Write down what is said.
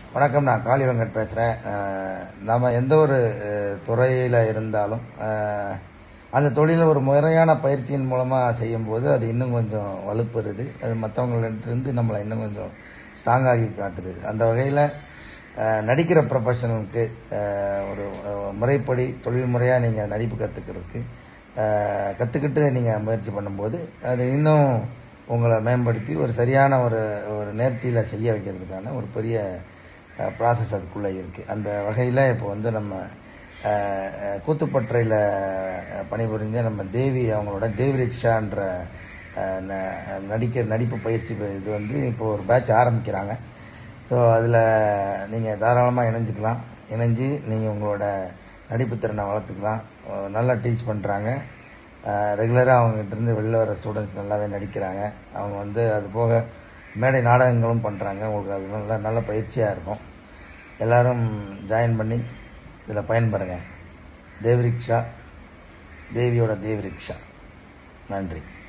வணக்கம் நான் காளி வெங்கட் பேசுகிறேன் நம்ம எந்த ஒரு துறையில் இருந்தாலும் அஹ், அந்த தொழிலில் ஒரு முறையான பயிற்சியின் மூலமாக செய்யும்போது அது இன்னும் கொஞ்சம் வலுப்பெறுது அது மற்றவங்களிருந்து நம்மளை இன்னும் கொஞ்சம் ஸ்ட்ராங்காகி காட்டுது அந்த வகையில் நடிக்கிற ப்ரொஃபஷனலுக்கு ஒரு அஹ், முறைப்படி தொழில் முறையாக நீங்கள் நடிப்பு கற்றுக்கிறதுக்கு கற்றுக்கிட்டு நீங்கள் முயற்சி பண்ணும்போது அது இன்னும் உங்களை மேம்படுத்தி ஒரு சரியான ஒரு ஒரு நேர்த்தியில் செய்ய வைக்கிறதுக்கான ஒரு பெரிய ப்ராசஸ் அதுக்குள்ளே இருக்குது அந்த வகையில் இப்போ வந்து நம்ம அஹ், அஹ், கூத்துப்பற்றையில் பணிபுரிஞ்ச நம்ம தேவி அவங்களோட தேவி ரிக்ஷான்ற அஹ், ந- நடிக்க நடிப்பு பயிற்சி ப- இது வந்து இப்போ ஒரு பேட்ச் ஆரம்பிக்கிறாங்க ஸோ அதில் நீங்கள் தாராளமாக இணைஞ்சிக்கலாம் இணைஞ்சு நீங்கள் உங்களோட நடிப்பு திறனை வளர்த்துக்கலாம் அஹ், நல்லா டீச் பண்ணுறாங்க ரெகுலராக அவங்ககிட்ட இருந்து வெளில வர ஸ்டூடெண்ட்ஸ் நல்லாவே நடிக்கிறாங்க அவங்க வந்து அது போக மேடை நாடகங்களும் பண்ணுறாங்க உங்களுக்கு அது நல்ல நல்ல பயிற்சியாக இருக்கும் எல்லாரும் ஜாயின் பண்ணி இதில் பயன்பெறுங்க தேவரிக்ஷா தேவியோட தேவரிக்ஷா நன்றி